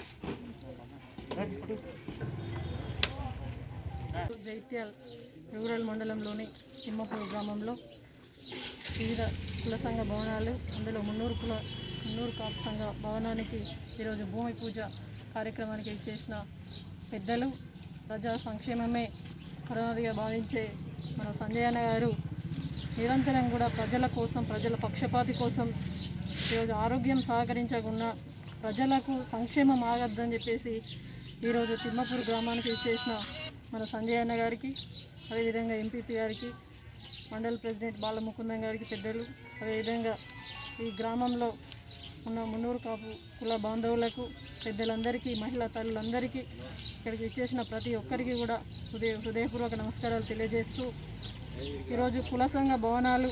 జైత్యాల్ rural మండలంలోని తిమ్మపూర్ గ్రామంలో వివిధ కుల సంఘ భవనాలు అందులో మున్నూరు కుల మున్నూరు కాపు సంఘ భవనానికి ఈరోజు భూమి పూజ కార్యక్రమానికి చేసిన పెద్దలు ప్రజా సంక్షేమమే పరమాదిగా భావించే మన సంజయ్ అన్న గారు నిరంతరం కూడా ప్రజల కోసం ప్రజల పక్షపాతి కోసం ఈరోజు ఆరోగ్యం సహకరించకుండా ప్రజలకు సంక్షేమం ఆగద్దని చెప్పేసి ఈరోజు తిమ్మపూర్ గ్రామానికి ఇచ్చేసిన మన సంజయ్ అన్న గారికి అదేవిధంగా ఎంపీపీ గారికి మండల ప్రెసిడెంట్ బాలముకుందం గారికి పెద్దలు అదేవిధంగా ఈ గ్రామంలో ఉన్న మున్నూరు కాపు కుల బాంధవులకు పెద్దలందరికీ మహిళా తల్లులందరికీ ఇక్కడికి ఇచ్చేసిన ప్రతి ఒక్కరికి కూడా హృదయ హృదయపూర్వక నమస్కారాలు తెలియజేస్తూ ఈరోజు కుల సంఘ భవనాలు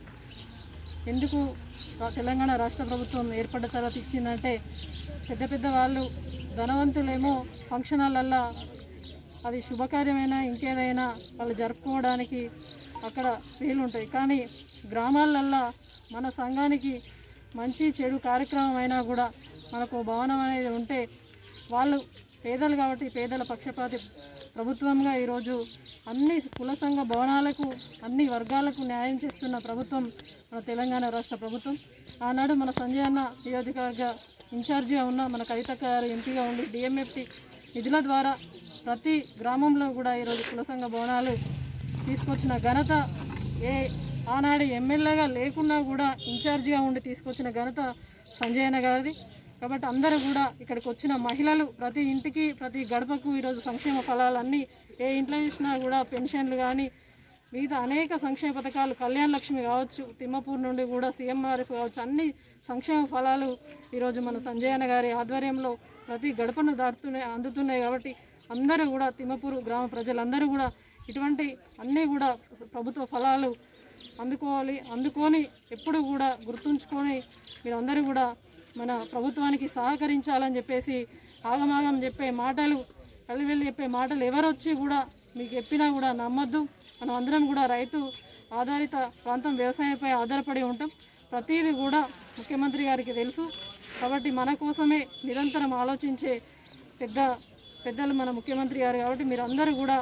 ఎందుకు రా- తెలంగాణ రాష్ట్ర ప్రభుత్వం ఏర్పడ్డ తర్వాత ఇచ్చిందంటే పెద్ద పెద్ద వాళ్ళు ధనవంతులేమో ఫంక్షన్ హాలల్లో అది శుభకార్యమైనా ఇంకేదైనా వాళ్ళు జరుపుకోవడానికి అక్కడ వీలుంటాయి కానీ గ్రామాలల్లో మన సంఘానికి మంచి చెడు కార్యక్రమం అయినా కూడా మనకు భవనం అనేది ఉంటే వాళ్ళు పేదలు కాబట్టి పేదల పక్షపాతి ప్రభుత్వంగా ఈరోజు అన్ని కుల సంఘ భవనాలకు అన్ని వర్గాలకు న్యాయం చేస్తున్న ప్రభుత్వం మన తెలంగాణ రాష్ట్ర ప్రభుత్వం ఆనాడు మన సంజయ్ అన్న నియోజకవర్గ ఇన్ఛార్జిగా ఉన్న మన కవితక్క గారు ఎంపీగా ఉండి డిఎంఎఫ్టి నిధుల ద్వారా ప్రతి గ్రామంలో కూడా ఈరోజు కుల సంఘ భవనాలు తీసుకొచ్చిన ఘనత ఏ ఆనాడు ఎమ్మెల్యేగా లేకున్నా కూడా ఇన్ఛార్జిగా ఉండి తీసుకొచ్చిన ఘనత సంజయ్ అన్న గారిది కాబట్టి అందరూ కూడా ఇక్కడికి వచ్చిన మహిళలు ప్రతి ఇంటికి ప్రతి గడపకు ఈరోజు సంక్షేమ ఫలాలన్నీ ఏ ఇంట్లో చూసినా కూడా పెన్షన్లు కానీ మిగతా అనేక సంక్షేమ పథకాలు కళ్యాణ లక్ష్మి కావచ్చు తిమ్మపూర్ నుండి కూడా సీఎంఆర్ఎఫ్ కావచ్చు అన్ని సంక్షేమ ఫలాలు ఈరోజు మన సంజయ్ అన్న గారి ఆధ్వర్యంలో ప్రతి గడపను దాటుతున్నాయి అందుతున్నాయి కాబట్టి అందరూ కూడా తిమ్మపూర్ గ్రామ ప్రజలందరూ కూడా ఇటువంటి అన్నీ కూడా ప్రభుత్వ ఫలాలు అందుకోవాలి అందుకొని ఎప్పుడు కూడా గుర్తుంచుకొని మీరందరూ కూడా మన ప్రభుత్వానికి సహకరించాలని చెప్పేసి ఆగమాగం చెప్పే మాటలు కలివెళ్ళి చెప్పే మాటలు ఎవరు వచ్చి కూడా మీకు చెప్పినా కూడా నమ్మద్దు మనం అందరం కూడా రైతు ఆధారిత ప్రాంతం వ్యవసాయంపై ఆధారపడి ఉంటాం ప్రతిదీ కూడా ముఖ్యమంత్రి గారికి తెలుసు కాబట్టి మన కోసమే నిరంతరం ఆలోచించే పెద్ద పెద్దలు మన ముఖ్యమంత్రి గారు కాబట్టి మీరు అందరూ కూడా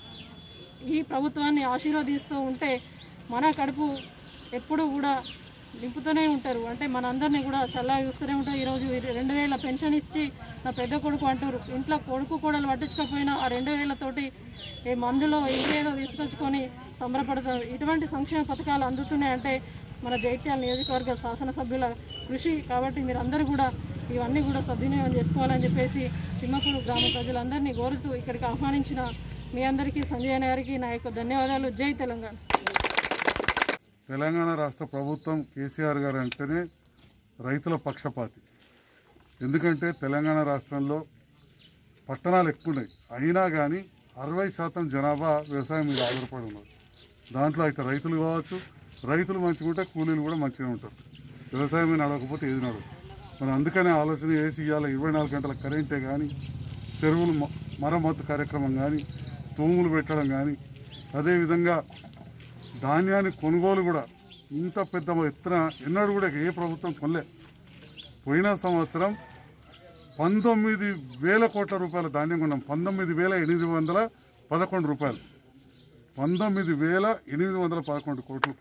ఈ ప్రభుత్వాన్ని ఆశీర్వదిస్తూ ఉంటే మన కడుపు ఎప్పుడు కూడా నింపుతూనే ఉంటారు అంటే మనందరినీ కూడా చల్లగా చూస్తూనే ఉంటారు ఈరోజు ఇది రెండు వేల పెన్షన్ ఇచ్చి నా పెద్ద కొడుకు అంటారు ఇంట్లో కొడుకు కూడలు పట్టించకపోయినా ఆ రెండు వేలతోటి ఏ మందులో ఇంకేదో తీసుకొచ్చుకొని సంబరపడతారు ఇటువంటి సంక్షేమ పథకాలు అందుతున్నాయంటే మన జైత్యాల నియోజకవర్గ శాసనసభ్యుల కృషి కాబట్టి మీరు అందరూ కూడా ఇవన్నీ కూడా సద్వినియోగం చేసుకోవాలని చెప్పేసి తిమ్మపూరు గ్రామ ప్రజలందరినీ కోరుతూ ఇక్కడికి ఆహ్వానించిన మీ అందరికీ సంజయ్ అన్న గారికి నా యొక్క ధన్యవాదాలు జై తెలంగాణ తెలంగాణ రాష్ట్ర ప్రభుత్వం కేసీఆర్ గారు అంటేనే రైతుల పక్షపాతి ఎందుకంటే తెలంగాణ రాష్ట్రంలో పట్టణాలు ఎక్కువ ఉన్నాయి అయినా కానీ అరవై శాతం జనాభా వ్యవసాయం మీద ఆధారపడి ఉన్నారు దాంట్లో అయితే రైతులు కావచ్చు రైతులు మంచిగా ఉంటే కూలీలు కూడా మంచిగా ఉంటారు వ్యవసాయం మీద నడవకపోతే ఏది నడవదు మనం అందుకనే ఆలోచన చేసి ఇవాళ ఇరవై నాలుగు గంటల కరెంటే కానీ చెరువులు మ- మరమ్మతు కార్యక్రమం కానీ తూములు పెట్టడం కానీ అదేవిధంగా ధాన్యాన్ని కొనుగోలు కూడా ఇంత పెద్ద ఎత్తున ఎన్నడూ కూడా ఏ ప్రభుత్వం కొనలే పోయిన సంవత్సరం పంతొమ్మిది వేల కోట్ల రూపాయల ధాన్యం కొన్నాం పంతొమ్మిది వేల ఎనిమిది వందల పదకొండు రూపాయలు పంతొమ్మిది వేల ఎనిమిది వందల పదకొండు కోట్లు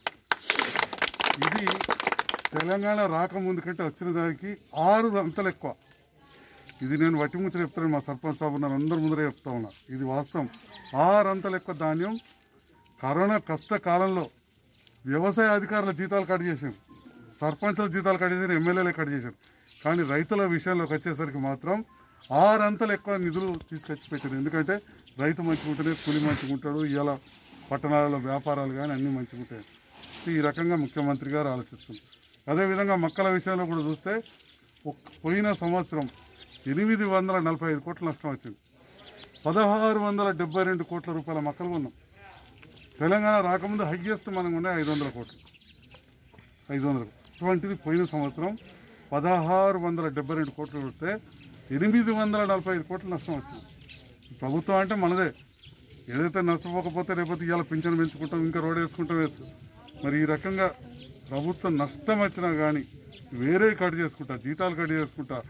ఇది తెలంగాణ రాకముందు కంటే వచ్చిన దానికి ఆరు అంతలు ఎక్కువ ఇది నేను వట్టి ముచ్చట చెప్తాను మా సర్పంచ్ సాబు నన్ను అందరి ముందరే చెప్తా ఉన్నా ఇది వాస్తవం ఆరు అంతలు ఎక్కువ ధాన్యం కరోనా కష్టకాలంలో వ్యవసాయ అధికారుల జీతాలు కట్ చేశారు సర్పంచుల జీతాలు కట్ చేశారు ఎమ్మెల్యేలు కట్ చేశారు కానీ రైతుల విషయంలోకి వచ్చేసరికి మాత్రం ఆరంతలు ఎక్కువ నిధులు తీసుకొచ్చి పెట్టారు ఎందుకంటే రైతు మంచిగా ఉంటేనే కూలి మంచిగా ఉంటాడు ఇవాళ పట్టణాలలో వ్యాపారాలు కానీ అన్నీ మంచిగా ఉంటాయి సో ఈ రకంగా ముఖ్యమంత్రి గారు ఆలోచిస్తున్నారు అదేవిధంగా మొక్కల విషయంలో కూడా చూస్తే ఒక్- పోయిన సంవత్సరం ఎనిమిది వందల నలభై ఐదు కోట్ల నష్టం వచ్చింది పదహారు వందల డెబ్బై రెండు కోట్ల రూపాయల మొక్కలు కొన్నాం తెలంగాణ రాకముందు హయ్యెస్ట్ మనం ఉన్నాయి ఐదు వందల కోట్లు ఐదు వందలు ఇటువంటిది పోయిన సంవత్సరం పదహారు వందల డెబ్బై రెండు కోట్లు కొడితే ఎనిమిది వందల నలభై ఐదు కోట్లు నష్టం వచ్చింది ప్రభుత్వం అంటే మనదే ఏదైతే నష్టపోకపోతే రేపటి ఇవాళ పింఛను పెంచుకుంటాం ఇంకా రోడ్ వేసుకుంటాం వేసుకో మరి ఈ రకంగా ప్రభుత్వం నష్టం వచ్చినా కానీ వేరే కట్ చేసుకుంటా జీతాలు కట్ చేసుకుంటా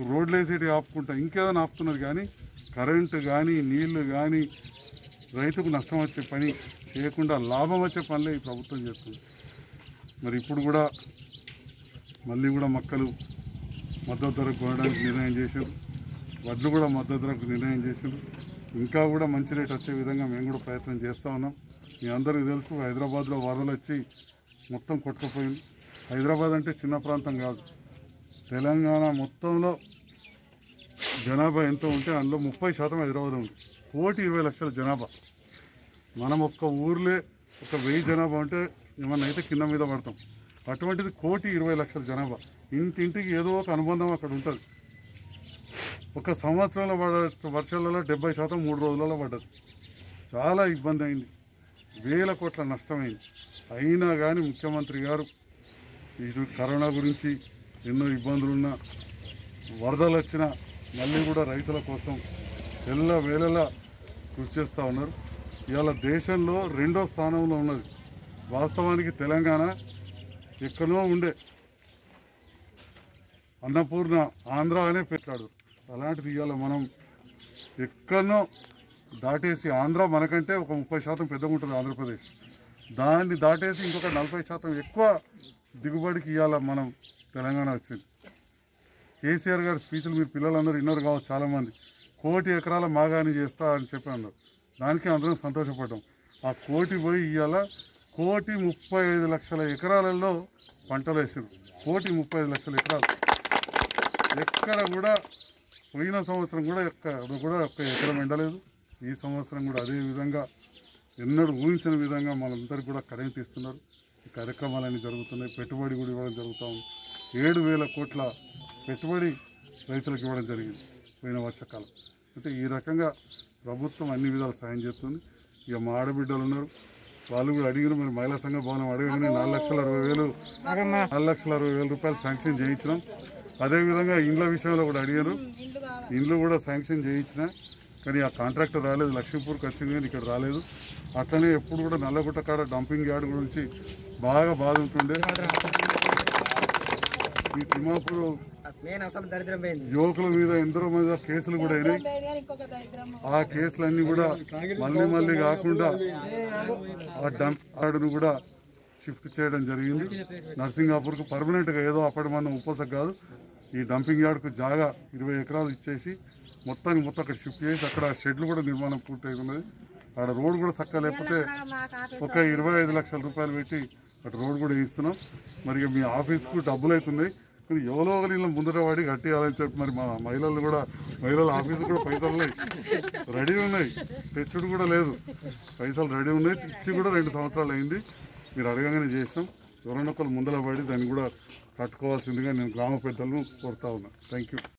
రోడ్లు వేసేటి ఆపుకుంటా ఇంకేదైనా ఆపుతున్నది కానీ కరెంటు కానీ నీళ్లు కానీ రైతుకు నష్టం వచ్చే పని చేయకుండా లాభం వచ్చే పనులే ఈ ప్రభుత్వం చేస్తుంది మరి ఇప్పుడు కూడా మళ్ళీ కూడా మొక్కలు మద్దతు ధరకు కొనడానికి నిర్ణయం చేశారు వడ్లు కూడా మద్దతు ధరకు నిర్ణయం చేశారు ఇంకా కూడా మంచి రేట్ వచ్చే విధంగా మేము కూడా ప్రయత్నం చేస్తూ ఉన్నాం మీ అందరికీ తెలుసు హైదరాబాద్లో వరదలు వచ్చి మొత్తం కొట్టుకుపోయింది హైదరాబాద్ అంటే చిన్న ప్రాంతం కాదు తెలంగాణ మొత్తంలో జనాభా ఎంత ఉంటే అందులో ముప్పై శాతం హైదరాబాద్ ఉంది కోటి ఇరవై లక్షల జనాభా మనం ఒక్క ఊర్లే ఒక వెయ్యి జనాభా ఉంటే ఏమన్నా అయితే కింద మీద పడతాం అటువంటిది కోటి ఇరవై లక్షల జనాభా ఇంటింటికి ఏదో ఒక అనుబంధం అక్కడ ఉంటుంది ఒక సంవత్సరంలో పడ వర్షాలలో డెబ్బై శాతం మూడు రోజులలో పడ్డది చాలా ఇబ్బంది అయింది వేల కోట్ల నష్టమైంది అయినా కానీ ముఖ్యమంత్రి గారు ఇటు కరోనా గురించి ఎన్నో ఇబ్బందులున్నా వరదలు వచ్చినా మళ్ళీ కూడా రైతుల కోసం ఎల్ల వేళలా కృషి చేస్తూ ఉన్నారు ఇవాళ దేశంలో రెండో స్థానంలో ఉన్నది వాస్తవానికి తెలంగాణ ఎక్కడో ఉండే అన్నపూర్ణ ఆంధ్ర అనే పెట్టాడు అలాంటిది ఇవాళ మనం ఎక్కడనో దాటేసి ఆంధ్ర మనకంటే ఒక ముప్పై శాతం పెద్దగా ఉంటుంది ఆంధ్రప్రదేశ్ దాన్ని దాటేసి ఇంకొక నలభై శాతం ఎక్కువ దిగుబడికి ఇవాళ మనం తెలంగాణ వచ్చింది కేసీఆర్ గారి స్పీచ్లు మీరు పిల్లలందరూ విన్నారు కావచ్చు చాలామంది కోటి ఎకరాల మాగాని చేస్తా అని చెప్పి అన్నారు దానికి అందరం సంతోషపడ్డాం ఆ కోటి పోయి ఇవాళ కోటి ముప్పై ఐదు లక్షల ఎకరాలలో పంటలు వేసారు కోటి ముప్పై ఐదు లక్షల ఎకరాలు ఎక్కడ కూడా పోయిన సంవత్సరం కూడా ఎక్కడ కూడా ఒక్క ఎకరం ఎండలేదు ఈ సంవత్సరం కూడా అదే విధంగా ఎన్నడూ ఊహించిన విధంగా మనందరికీ కూడా కరెంట్ ఇస్తున్నారు ఈ కార్యక్రమాలన్నీ జరుగుతున్నాయి పెట్టుబడి కూడా ఇవ్వడం జరుగుతూ ఉంది ఏడు వేల కోట్ల పెట్టుబడి రైతులకు ఇవ్వడం జరిగింది పోయిన వర్షాకాలం అంటే ఈ రకంగా ప్రభుత్వం అన్ని విధాలు సాయం చేస్తుంది ఇక మా ఆడబిడ్డలు ఉన్నారు వాళ్ళు కూడా అడిగిన మరి మహిళా సంఘ భవనం అడగగానే నాలుగు లక్షల అరవై వేలు నాలుగు లక్షల అరవై వేల రూపాయలు శాంక్షన్ చేయించినాం అదేవిధంగా ఇండ్ల విషయంలో కూడా అడిగారు ఇండ్లు కూడా శాంక్షన్ చేయించిన కానీ ఆ కాంట్రాక్టర్ రాలేదు లక్ష్మీపూర్కి వచ్చింది కానీ ఇక్కడ రాలేదు అట్లనే ఎప్పుడు కూడా నల్లగుట్ట కాడ డంపింగ్ యార్డ్ గురించి బాగా బాధ ఉంటుండే ఈ తిమ్మాపూర్ మెయిన్ అసలు దరిద్రం పోయింది యువకుల మీద ఎందరో మీద కేసులు కూడా అయినాయి ఆ కేసులన్నీ కూడా మళ్ళీ మళ్ళీ కాకుండా ఆ డంప్ యార్డును కూడా షిఫ్ట్ చేయడం జరిగింది నర్సింగాపూర్కు పర్మనెంట్గా ఏదో అప్పటి మనం ఉపస కాదు ఈ డంపింగ్ యార్డ్కు జాగా ఇరవై ఎకరాలు ఇచ్చేసి మొత్తానికి మొత్తం అక్కడ షిఫ్ట్ చేసి అక్కడ షెడ్లు కూడా నిర్మాణం పూర్తి ఉన్నది ఆడ రోడ్ కూడా చక్కగా లేకపోతే ఒక ఇరవై ఐదు లక్షల రూపాయలు పెట్టి అటు రోడ్ కూడా వేయిస్తున్నాం మరి ఇక మీ ఆఫీస్కు డబ్బులు అవుతున్నాయి కానీ ఎవరో ఒకరి ఇళ్ళ ముందర వాడి కట్టేయాలని చెప్పి మరి మా మహిళలు కూడా మహిళల ఆఫీసు కూడా పైసలు ఉన్నాయి రెడీ ఉన్నాయి తెచ్చుడు కూడా లేదు పైసలు రెడీ ఉన్నాయి ఇచ్చి కూడా రెండు సంవత్సరాలు అయింది మీరు అడగగానే చేసాం ఎవరైనా ఒకరు ముందర పడి దాన్ని కూడా కట్టుకోవాల్సిందిగా నేను గ్రామ పెద్దలను కోరుతా ఉన్నా థ్యాంక్ యూ